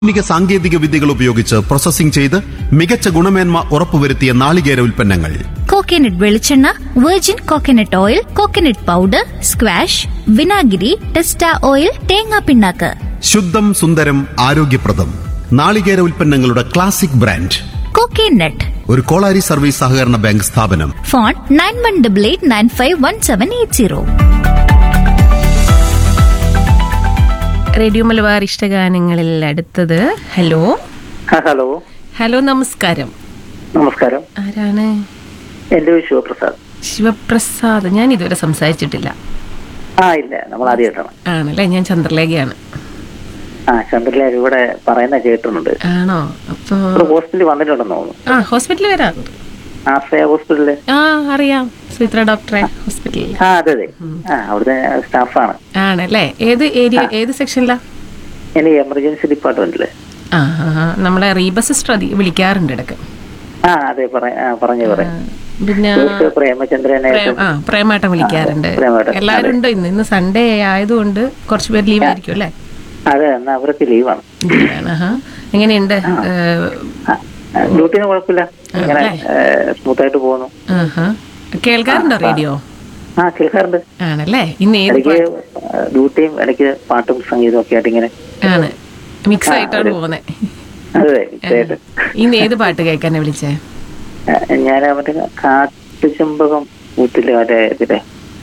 ആധുനിക സാങ്കേതിക വിദ്യകൾ ഉപയോഗിച്ച് പ്രോസസ്സിംഗ് ചെയ്ത് മികച്ച ഗുണമേന്മ ഉറപ്പുവരുത്തിയ നാളികേര ഉൽപ്പന്നങ്ങൾ കോക്കനട്ട് വെളിച്ചെണ്ണ virgin coconut oil coconut powder squash വിനാഗിരി ടെസ്റ്റ ഓയിൽ തേങ്ങാ പിണ്ണാക്ക് ശുദ്ധം സുന്ദരം ആരോഗ്യപ്രദം നാളികേര ഉൽപ്പന്നങ്ങളുടെ ക്ലാസിക് ബ്രാൻഡ് കോക്കനട്ട് ഒരു കോളാരി സർവീസ് സഹകരണ ബാങ്ക് സ്ഥാപനം phone nine one double eight nine five one seven eight zero radio Malabar ഇഷ്ടഗാനങ്ങളിൽ അടുത്തത് ഹലോ ആ, ഹലോ ഹലോ നമസ്കാരം നമസ്കാരം ആരാണ് എന്റെ പേര് ശിവപ്രസാദ് ശിവപ്രസാദ് ഞാൻ ഇതുവരെ സംസാരിച്ചിട്ടില്ല ആ ഇല്ല നമ്മൾ ആദ്യമായിട്ടാണ് ആണല്ലേ ഞാൻ ചന്ദ്രലേഖയാണ് ആ ചന്ദ്രലാൽ ഇവിടെ പറയുന്ന കേട്ടിട്ടുണ്ട് ആണോ അപ്പോ ഇവിടെ ഹോസ്പിറ്റലിൽ വന്നിട്ടുണ്ടെന്ന് തോന്നുന്നു ആ ഹോസ്പിറ്റലിൽ വരാറുണ്ട് ആശ്രയ ഹോസ്പിറ്റലില് ആ അറിയാം സുമിത്ര ഡോക്ടറെ ഹോസ്പിറ്റലിൽ ആ അതെ അതെ ആ അവിടുത്തെ സ്റ്റാഫാണ് ആണല്ലേ ഏത് ഏരിയ ഏത് സെക്ഷനിലാ എനിക്ക് എമർജൻസി ഡിപ്പാർട്ട്മെന്റില് ആ ആ, ആ, നമ്മളെ റീബ സിസ്റ്റർ അതി വിളിക്കാറുണ്ട് ഇടയ്ക്ക് ആ അതെ പറ- ആ, പറഞ്ഞു ആ, പറയാം പിന്നെ പ്രേമചന്ദ്രനായിട്ട് പ്രേം- ആ പ്രേമാട്ടം വിളിക്കാറുണ്ട് ആ, പ്രേമാട്ടം, എല്ലാവരും ഉണ്ട് ഇന്ന് ഇന്ന് സൺഡേ ആയതുകൊണ്ട് കുറച്ച് പേര് ലീവ് ആയിരിക്കും അല്ലേ അതെ എന്നാ അവർക്ക് ലീവാണ് ലീവാണ്, ആഹാ. എങ്ങനെയുണ്ട് ഏഹ്, ഡ്യൂട്ടിന് കുഴപ്പമില്ല ഇങ്ങനെ സ്മൂത്ത് ആയിട്ട് പോകുന്നു ആഹാ. കേൾക്കാറുണ്ടോ റേഡിയോ ആ കേൾക്കാറുണ്ട് ആണല്ലേ ഇന്ന് ഏത് ഇടയ്ക്ക് ഡ്യൂട്ടിയും ഇടയ്ക്ക് പാട്ടും സംഗീതവും ഒക്കെ ആയിട്ട് ഇങ്ങനെ പാ- ആണ് മിക്സ് ആയിട്ടാണ് പോകുന്നത് അതെ തീർച്ചയായിട്ടും ഇന്ന് ഏത് പാട്ട് കേൾക്കാനാ വിളിച്ചേ ഞാൻ മറ്റേ കാട്ടുചെമ്പകം കൂത്തില് മറ്റേ ഇതിലെ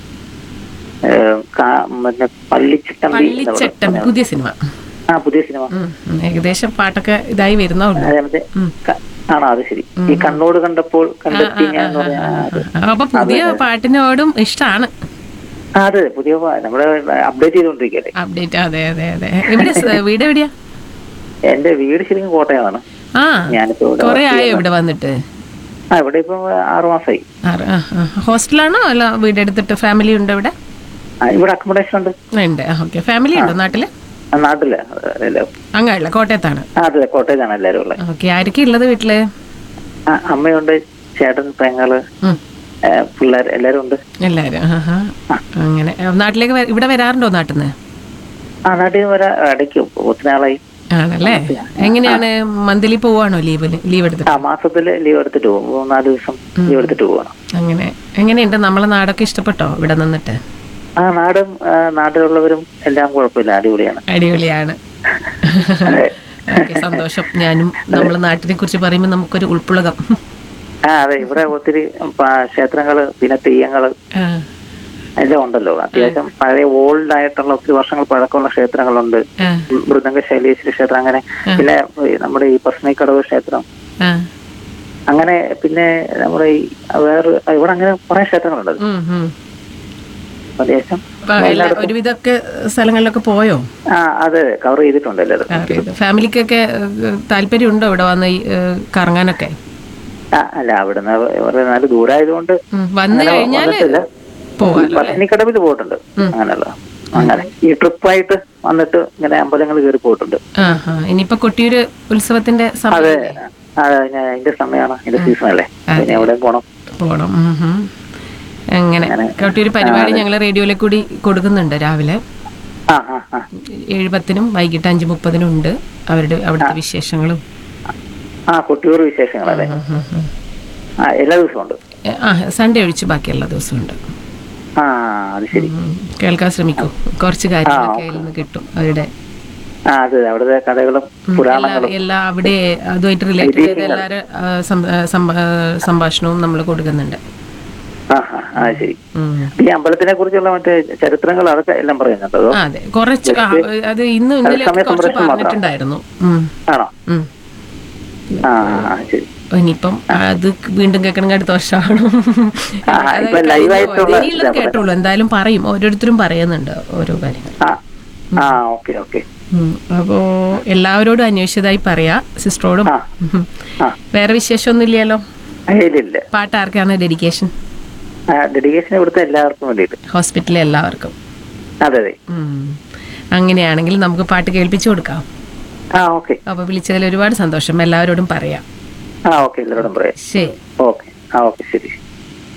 ഏ, കാ- മറ്റേ പള്ളിച്ചിട്ടമ്പി എന്ന് പള്ളിച്ചട്ടം പറയുന്ന- പുതിയ സിനിമ ആ പുതിയ സിനിമ ഉം, ഉം. ഏകദേശം പാട്ടൊക്കെ ഇതായി വരുന്നേ ഉള്ളൂ അതെ മറ്റേ ക- ആണോ അത് ശരി ഈ കണ്ണോട് കണ്ടപ്പോൾ കണ്ടെത്തി ഞാൻ എന്ന് പറഞ്ഞ ആ, അത്. ആ, അപ്പൊ പുതിയ പാട്ടിനോടും ഇഷ്ടമാണ് ആ, അതെ പുതിയ പാ- നമ്മള് അപ്ഡേറ്റ് ചെയ്തോണ്ടിരിക്കല്ലേ അപ്ഡേറ്റ് അതെ അതെ അതെ എവിടെ സ്- വീട് എവിടെയാ എന്റെ വീട് ശരിക്കും കോട്ടയമാണ് ആ ഞാനിപ്പോ ഇവിടെ കൊറേ work ആയോ ചെയ്യുന്നു. ഇവിടെ വന്നിട്ട് ആ ഇവിടെ ഇപ്പൊ ആറു മാസമായി ആറ്- ആ, ആ. ഹോസ്റ്റലാണോ അല്ല വീടെടുത്തിട്ട് ഫാമിലി ഉണ്ടോ ഇവിടെ ആ, ഇവിടെ അക്കോമഡേഷൻ ഉണ്ട് ഉണ്ട് ഓക്കെ ഫാമിലി ഉണ്ടോ നാട്ടില് ആ, നാട്ടില് എല്ലാവരും അങ്ങല്ല കോട്ടയത്താണ് ആ അതെ കോട്ടയത്താണ് എല്ലാവരും ഉള്ളത് ഓക്കെ ആരൊക്കെ ഉള്ളത് വീട്ടില് ആ, അമ്മയുണ്ട് ചേട്ടൻ പെങ്ങള് ഉം. ഏ, പിള്ളേർ എല്ലാരും ഉണ്ട് എല്ലാരും ആഹാ. അങ്ങനെ ആ, നാട്ടിലേക്ക് വര- ഇവിടെ വരാറുണ്ടോ നാട്ടിൽ നിന്ന് ആ നാട്ടിൽ വരാ ഇടയ്ക്ക് ഒത്തിരി നാളായി ആണല്ലേ എങ്ങനെയാണ് മന്ത്ലി പോവാണോ ലീവ് ലീവ് എടുത്തിട്ട് ആ മാസത്തില് ലീവ് എടുത്തിട്ട് പോകും മൂന്നാല് ദിവസം ലീവ് എടുത്തിട്ട് പോകണം അങ്ങനെ എങ്ങനെയുണ്ട് നമ്മളെ നാടൊക്കെ ഇഷ്ടപ്പെട്ടോ ഇവിടെ നിന്നിട്ട് ആ നാടും ആ, നാട്ടിലുള്ളവരും എല്ലാം കുഴപ്പമില്ല അടിപൊളിയാണ് അടിപൊളിയാണ് ഓക്കെ സന്തോഷം ഞാനും നമ്മളെ നാട്ടിനെ കുറിച്ച് പറയുമ്പോൾ നമുക്കൊരു ഉൾപ്പുളകം ആ അതെ ഇവിടെ ഒത്തിരി പ- ക്ഷേത്രങ്ങള് പിന്നെ തെയ്യങ്ങള് ആ, എല്ലാം ഉണ്ടല്ലോ അത്യാവശ്യം പഴയ ഓൾഡ് ആയിട്ടുള്ള ഒത്തിരി വർഷങ്ങൾ പഴക്കമുള്ള ക്ഷേത്രങ്ങളുണ്ട് ആ, മൃദംഗ ശൈലേശ്വരി ക്ഷേത്രം അങ്ങനെ പിന്നെ ഈ നമ്മുടെ ഈ പസ്മൈക്കടവ് ക്ഷേത്രം ആ. അങ്ങനെ പിന്നെ നമ്മുടെ ഈ വേറെ ഇവിടെ അങ്ങനെ കുറെ ക്ഷേത്രങ്ങളുണ്ട് ഉം, ഉം. അത്യാവശ്യം അപ്പൊ എല്ലാ ഒരുവിധമൊക്കെ സ്ഥലങ്ങളിലൊക്കെ പോയോ ആ അത് കവർ ചെയ്തിട്ടുണ്ട് എല്ലാവരും ഫാമിലിക്കൊക്കെ ഏഹ്, താല്പര്യമുണ്ടോ ഇവിടെ വന്ന് ഈ, ഏഹ്, കറങ്ങാനൊക്കെ ആ, അല്ല അവിടുന്ന് വളരെ നല്ല ദൂരമായതുകൊണ്ട് ഉം, വന്നു അങ്ങനെ കഴിഞ്ഞാല് വന്നിട്ടില്ല. പോവാലോ പത്നിക്കടവിൽ പോയിട്ടുണ്ട് അങ്ങനെയുള്ള അങ്ങനെ ഈ ട്രിപ്പായിട്ട് വന്നിട്ട് ഇങ്ങനെ അമ്പലങ്ങൾ കയറി പോയിട്ടുണ്ട് ആ ആ ഇനിയിപ്പോ കൊട്ടിയൂര് ഉത്സവത്തിന്റെ അതെ സമയം അതെ ഞാൻ അതിന്റെ സമയമാണ് അതിന്റെ സീസൺ അല്ലേ പിന്നെ എവിടെ പോണം പോണം ഉം, ഉം. അങ്ങനെ കൊട്ടിയൂര് പരിപാടി ഞങ്ങൾ റേഡിയോയിലെ കൂടി കൊടുക്കുന്നുണ്ട് രാവിലെ ആ ആ ആ ഏഴ് പത്തിനും വൈകിട്ട് അഞ്ച് മുപ്പതിനും ഉണ്ട് അവരുടെ അവിടുത്തെ വിശേഷങ്ങളും ആ കൊട്ടിയൂർ വിശേഷങ്ങൾ അതെ ഉം, ഉം, ഉം. ആ എല്ലാ ദിവസവും ഉണ്ട് ഏ, ആ സൺഡേ ഒഴിച്ച് ബാക്കി എല്ലാ ദിവസവും ഉണ്ട് ആ അത് ശരി ഉം. കേൾക്കാൻ ശ്രമിക്കൂ കുറച്ച് കാര്യങ്ങളൊക്കെ അതിൽ നിന്ന് കിട്ടും അവരുടെ ആ അതെ അവിടുത്തെ കഥകളും ഉം, പുരാണങ്ങളും എല്ലാ- എല്ലാ അവിടെ അതുമായിട്ട് റിലേറ്റഡ് ചെയ്ത എല്ലാവരും സംഭാഷണവും നമ്മൾ കൊടുക്കുന്നുണ്ട് ആ ആ ആ ശരി ഉം. ഈ അമ്പലത്തിനെ കുറിച്ചുള്ള മറ്റേ ചരിത്രങ്ങൾ അതൊക്കെ എല്ലാം പറയുന്നുണ്ടോ അതോ ആ, അതെ കുറച്ച് ആ, അത് ഇന്ന് ഇന്നലെ സമയ കുറച്ച് സംരക്ഷണം മാത്രം. പറഞ്ഞിട്ടുണ്ടായിരുന്നു ഉം, ആണോ ഉം. ആ ആ, ശരി ഇനിയിപ്പം അത് വീണ്ടും കേൾക്കണമെങ്കിൽ അടുത്ത വർഷമാണ് ആ, ഇപ്പൊ live ആയിട്ടുള്ള ഇനിയുള്ളത് കേട്ടോളൂ എന്തായാലും പറയും ഓരോരുത്തരും പറയുന്നുണ്ട് ഓരോ കാര്യങ്ങൾ ആ ആ ഓക്കെ ഓക്കെ ഉം. അപ്പോ എല്ലാവരോടും അന്വേഷിച്ചതായി പറയാ സിസ്റ്ററോടും ആ. ഉം. ആ. വേറെ വിശേഷമൊന്നും ഇല്ലല്ലോ ഇല്ലില്ല പാട്ട് ആർക്കാണ് ഡെഡിക്കേഷൻ ഡെഡിക്കേഷൻ ഇവിടുത്തെ എല്ലാവർക്കും വേണ്ടിയിട്ട് ഹോസ്പിറ്റലിലെ എല്ലാവർക്കും അതെ അതെ ഉം. അങ്ങനെയാണെങ്കിൽ നമുക്ക് പാട്ട് കേൾപ്പിച്ചു കൊടുക്കാം ആ ഓക്കെ അപ്പൊ വിളിച്ചതിൽ ഒരുപാട് സന്തോഷം എല്ലാവരോടും പറയാം ആ ഓക്കെ എല്ലാവരോടും പറയാം ശരി ഓക്കെ ആ ഓക്കെ ശരി